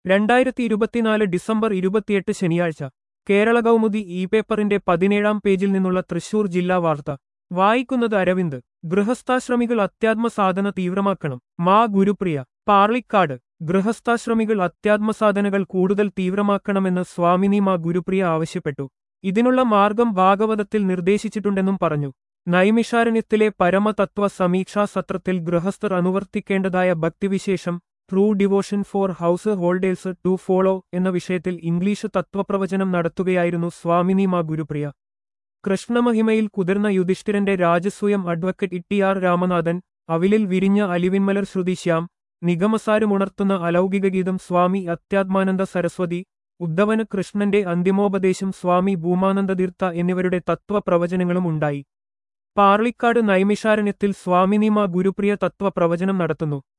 രണ്ടായിരത്തി ഇരുപത്തിനാല് ഡിസംബർ ഇരുപത്തിയെട്ട് ശനിയാഴ്ച കേരള കൗമുദി ഇ പേപ്പറിന്റെ പതിനേഴാം പേജിൽ നിന്നുള്ള തൃശൂർ ജില്ലാ വാർത്ത വായിക്കുന്നത് അരവിന്ദ് ഗൃഹസ്ഥാശ്രമികൾ അത്യാത്മസാധന തീവ്രമാക്കണം മാ ഗുരുപ്രിയ പാർളിക്കാട് ഗൃഹസ്ഥാശ്രമികൾ അത്യാത്മസാധനകൾ കൂടുതൽ തീവ്രമാക്കണമെന്ന് സ്വാമിനി മാ ഗുരുപ്രിയ ആവശ്യപ്പെട്ടു ഇതിനുള്ള മാർഗം ഭാഗവതത്തിൽ നിർദ്ദേശിച്ചിട്ടുണ്ടെന്നും പറഞ്ഞു നൈമിഷാരണ്യത്തിലെ പരമതത്വ സമീക്ഷാ സത്രത്തിൽ ഗൃഹസ്ഥർ അനുവർത്തിക്കേണ്ടതായ ഭക്തിവിശേഷം true devotion for householders to follow എന്ന വിഷയത്തിൽ ഇംഗ്ലീഷ് തത്വപ്രവചനം നടത്തുകയായിരുന്നു സ്വാമിനി മാ ഗുരുപ്രിയ കൃഷ്ണമഹിമയിൽ കുതിർന്ന യുധിഷ്ഠിരന്റെ രാജസൂയം അഡ്വക്കറ്റ് ഇട്ടിയാർ രാമനാഥൻ അവിലിൽ വിരിഞ്ഞ അലിവിന്മലർ ശ്രുതിശ്യാം നിഗമസാരമുണർത്തുന്ന അലൗകിക ഗീതം സ്വാമി അത്യാത്മാനന്ദ സരസ്വതി ഉദ്ധവന് കൃഷ്ണന്റെ അന്തിമോപദേശം സ്വാമി ഭൂമാനന്ദതീർത്ഥ എന്നിവരുടെ തത്വപ്രവചനങ്ങളും ഉണ്ടായി പാർളിക്കാട് നൈമിഷാരണ്യത്തിൽ സ്വാമിനിമ ഗുരുപ്രിയ തത്വപ്രവചനം നടത്തുന്നു